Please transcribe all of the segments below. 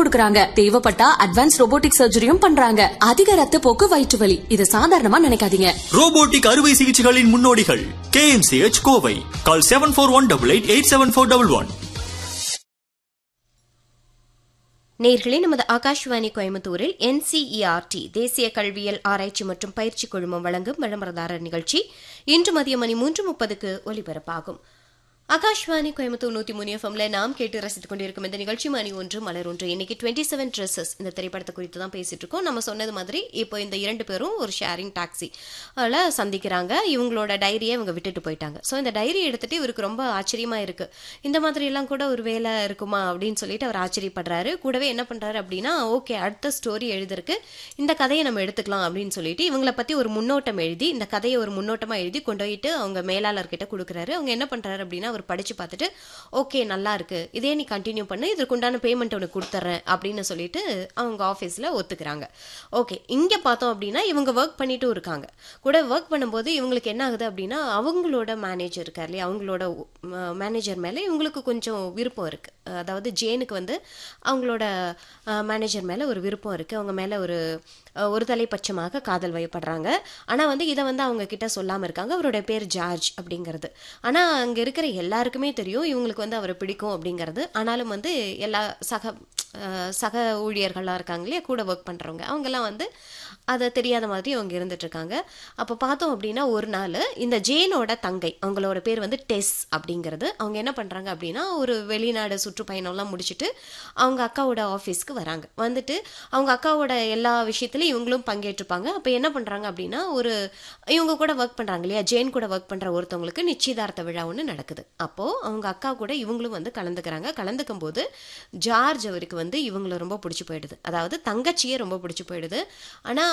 கொடுக்கறாங்க தேவைப்பட்டா advance robotic சர்ஜரியும் பண்றாங்க அதிக ரத்த போக்கு வயிற்று வலி இது சாதாரணமா நினைக்காதீங்க ரோபோட்டிக் அறுவை சிகிச்சைகளின் முன்னோடிகள் KMCH Kovai call seven four one double eight eight seven four double one நேர்களே நமது ஆகாஷ்வாணி கோயம்புத்தூரில் என்சிஇஆர்டி தேசிய கல்வியல் ஆராய்ச்சி மற்றும் பயிற்சி குழுமம் வழங்கும் விளம்பரதாரர் நிகழ்ச்சி இன்று மதியம் மணி மூன்று முப்பதுக்கு ஒலிபரப்பாகும் ஆகாஷ்வாணி கோயம்புத்தூர் நூத்தி மூணு எஃப்எம்ல நாம் கேட்டு ரசித்துக் கொண்டிருக்கும் இந்த நிகழ்ச்சி மணி ஒன்று மலர் ஒன்று இன்னைக்கு டுவெண்ட்டி செவன் ட்ரெஸ்ஸஸ் இந்த திரைப்படத்தை குறித்து தான் பேசிட்டு இருக்கோம் நம்ம சொன்னது மாதிரி இப்போ இந்த இரண்டு பேரும் ஒரு ஷேரிங் டாக்ஸி அதில் சந்திக்கிறாங்க இவங்களோட டைரியை இவங்க விட்டுட்டு போயிட்டாங்க ஸோ இந்த டைரி எடுத்துட்டு இவருக்கு ரொம்ப ஆச்சரியமா இருக்கு இந்த மாதிரி எல்லாம் கூட ஒரு வேலை இருக்குமா அப்படின்னு சொல்லிட்டு அவர் ஆச்சரியப்படுறாரு கூடவே என்ன பண்றாரு அப்படின்னா ஓகே அடுத்த ஸ்டோரி எழுதிருக்கு இந்த கதையை நம்ம எடுத்துக்கலாம் அப்படின்னு சொல்லிட்டு இவங்கள பத்தி ஒரு முன்னோட்டம் எழுதி இந்த கதையை ஒரு முன்னோட்டமா எழுதி கொண்டு போயிட்டு அவங்க மேலாளர்கிட்ட கொடுக்குறாரு அவங்க என்ன பண்றாரு அப்படின்னா அவர் படிச்சு பார்த்துட்டு ஓகே நல்லா இருக்கு இதே நீ கண்டினியூ பண்ணு இதற்குண்டான பேமெண்ட் உனக்கு கொடுத்துட்றேன் அப்படின்னு சொல்லிட்டு அவங்க ஆஃபீஸில் ஒத்துக்கிறாங்க ஓகே இங்கே பார்த்தோம் அப்படின்னா இவங்க ஒர்க் பண்ணிட்டும் இருக்காங்க கூட ஒர்க் பண்ணும்போது இவங்களுக்கு என்ன ஆகுது அப்படின்னா அவங்களோட மேனேஜர் இருக்கார் இல்லையா அவங்களோட மேனேஜர் மேலே இவங்களுக்கு கொஞ்சம் விருப்பம் இருக்கு அதாவது ஜேனுக்கு வந்து அவங்களோட மேனேஜர் மேலே ஒரு விருப்பம் இருக்கு அவங்க மேலே ஒரு அஹ், ஒரு தலைப்பட்சமாக காதல் வயப்படுறாங்க ஆனால் வந்து இதை வந்து அவங்க கிட்ட சொல்லாமல் இருக்காங்க அவரோட பேர் ஜார்ஜ் அப்படிங்கிறது ஆனால் அங்கே இருக்கிற எல்லாருக்குமே தெரியும் இவங்களுக்கு வந்து அவரை பிடிக்கும் அப்படிங்கிறது ஆனாலும் வந்து எல்லா சக அஹ், சக ஊழியர்கள்லாம் இருக்காங்க இல்லையா கூட ஒர்க் பண்ணுறவங்க அவங்கெல்லாம் வந்து அதை தெரியாத மாதிரி அவங்க இருந்துட்டு இருக்காங்க அப்போ பார்த்தோம் அப்படின்னா ஒரு நாள் இந்த ஜேனோட தங்கை அவங்களோட பேர் வந்து டெஸ் அப்படிங்கிறது அவங்க என்ன பண்ணுறாங்க அப்படின்னா ஒரு வெளிநாடு சுற்றுப்பயணம்லாம் முடிச்சுட்டு அவங்க அக்காவோட ஆஃபீஸ்க்கு வராங்க வந்துட்டு அவங்க அக்காவோட எல்லா விஷயத்துலையும் இவங்களும் பங்கேற்றுப்பாங்க அப்போ என்ன பண்ணுறாங்க அப்படின்னா ஒரு இவங்க கூட ஒர்க் பண்ணுறாங்க இல்லையா ஜேன் கூட ஒர்க் பண்ணுற ஒருத்தவங்களுக்கு நிச்சயதார்த்த விழா ஒன்று நடக்குது அப்போது அவங்க அக்கா கூட இவங்களும் வந்து கலந்துக்கிறாங்க கலந்துக்கும் போது ஜார்ஜ் அவருக்கு வந்து இவங்கள ரொம்ப பிடிச்சி போயிடுது அதாவது தங்கச்சியே ரொம்ப பிடிச்சி போயிடுது ஆனால்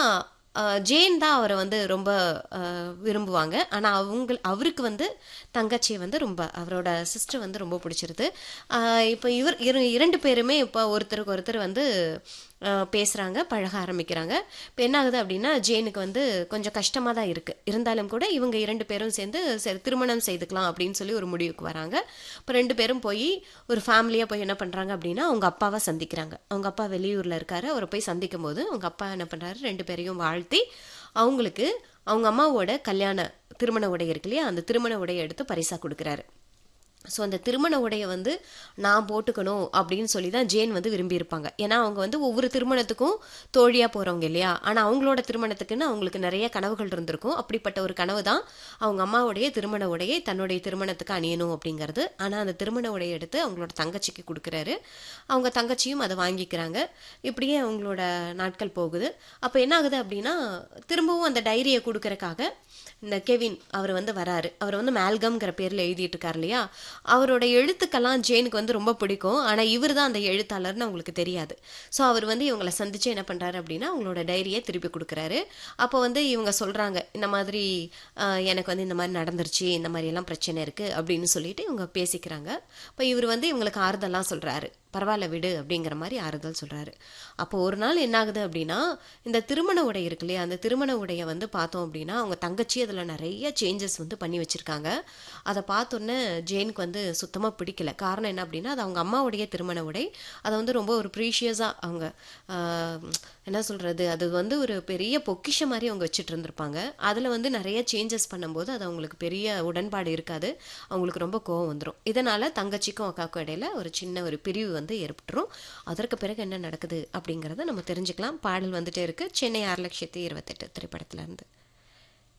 ஜேன் தான் அவரை வந்து ரொம்ப அஹ், விரும்புவாங்க ஆனால் அவங்க அவருக்கு வந்து தங்கச்சியை வந்து ரொம்ப அவரோட சிஸ்டர் வந்து ரொம்ப பிடிச்சிருது அஹ், இப்போ இவர் இரு- இரண்டு பேருமே இப்போ ஒருத்தருக்கு ஒருத்தர் வந்து அஹ், பேசுறாங்க பழக ஆரம்பிக்கிறாங்க இப்போ என்ன ஆகுது அப்படின்னா ஜேனுக்கு வந்து கொஞ்சம் கஷ்டமாக தான் இருக்கு இருந்தாலும் கூட இவங்க இரண்டு பேரும் சேர்ந்து சரி திருமணம் செய்துக்கலாம் அப்படின்னு சொல்லி ஒரு முடிவுக்கு வராங்க இப்போ ரெண்டு பேரும் போய் ஒரு ஃபேமிலியாக போய் என்ன பண்ணுறாங்க அப்படின்னா அவங்க அப்பாவை சந்திக்கிறாங்க அவங்க அப்பா வெளியூரில் இருக்காரு அவரை போய் சந்திக்கும் போது அவங்க அப்பா என்ன பண்ணுறாரு ரெண்டு பேரையும் வாழ்த்தி அவங்களுக்கு அவங்க அம்மாவோட கல்யாண திருமண உடை இருக்கு இல்லையா அந்த திருமண உடையை எடுத்து பரிசா கொடுக்குறாரு ஸோ அந்த திருமண உடையை வந்து நான் போட்டுக்கணும் அப்படின்னு சொல்லி தான் ஜேன் வந்து விரும்பியிருப்பாங்க ஏன்னா அவங்க வந்து ஒவ்வொரு திருமணத்துக்கும் தோழியாக போகிறவங்க இல்லையா ஆனால் அவங்களோட திருமணத்துக்குன்னு அவங்களுக்கு நிறைய கனவுகள் இருந்திருக்கும் அப்படிப்பட்ட ஒரு கனவு தான் அவங்க அம்மாவுடைய திருமண உடையை தன்னுடைய திருமணத்துக்கு அணியணும் அப்படிங்கிறது ஆனால் அந்த திருமண உடையை எடுத்து அவங்களோட தங்கச்சிக்கு கொடுக்குறாரு அவங்க தங்கச்சியும் அதை வாங்கிக்கிறாங்க இப்படியே அவங்களோட நாட்கள் போகுது அப்போ என்ன ஆகுது அப்படின்னா திரும்பவும் அந்த டைரியை கொடுக்கறக்காக இந்த கெவின் அவர் வந்து வராரு அவர் வந்து மேல்கம்ங்கிற பேரில் எழுதிட்டு இருக்கார் இல்லையா அவரோட எழுத்துக்கெல்லாம் ஜேனுக்கு வந்து ரொம்ப பிடிக்கும் ஆனால் இவர் தான் அந்த எழுத்தாளர்னு அவங்களுக்கு தெரியாது ஸோ அவர் வந்து இவங்களை சந்திச்சு என்ன பண்ணுறாரு அப்படின்னா அவங்களோட டைரியை திருப்பி கொடுக்குறாரு அப்போ வந்து இவங்க சொல்கிறாங்க இந்த மாதிரி ஆஹ், எனக்கு வந்து இந்த மாதிரி நடந்துருச்சு இந்த மாதிரி எல்லாம் பிரச்சனை இருக்குது அப்படின்னு சொல்லிட்டு இவங்க பேசிக்கிறாங்க இப்போ இவர் வந்து இவங்களுக்கு ஆறுதல்லாம் சொல்கிறாரு பரவாயில்ல விடு அப்படிங்கிற மாதிரி ஆறுதல் சொல்கிறாரு அப்போ ஒரு நாள் என்ன ஆகுது அப்படின்னா இந்த திருமண உடை இருக்கு இல்லையா அந்த திருமண உடையை வந்து பார்த்தோம் அப்படின்னா அவங்க தங்கச்சி அதில் நிறைய சேஞ்சஸ் வந்து பண்ணி வச்சுருக்காங்க அதை பார்த்தோன்னே ஜேனுக்கு வந்து சுத்தமாக பிடிக்கல காரணம் என்ன அப்படின்னா அது அவங்க அம்மாவுடைய திருமண உடை அதை வந்து ரொம்ப ஒரு ப்ரீஷியஸாக அவங்க ஆஹ், என்ன சொல்கிறது அது வந்து ஒரு பெரிய பொக்கிஷம் மாதிரி அவங்க வச்சுட்டு இருந்திருப்பாங்க அதில் வந்து நிறைய சேஞ்சஸ் பண்ணும்போது அது அவங்களுக்கு பெரிய உடன்பாடு இருக்காது அவங்களுக்கு ரொம்ப கோவம் வந்துடும் இதனால் தங்கச்சிக்கும் அக்காவுக்கும் இடையில ஒரு சின்ன ஒரு பிரிவு வந்து ஏற்பட்டுரும் அதற்கு பிறகு என்ன நடக்குது அப்படிங்கிறத நம்ம தெரிஞ்சுக்கலாம் பாடல் வந்துட்டே இருக்கு சென்னை ஆறு லட்சத்தி இருபத்தெட்டு திரைப்படத்துல இருந்து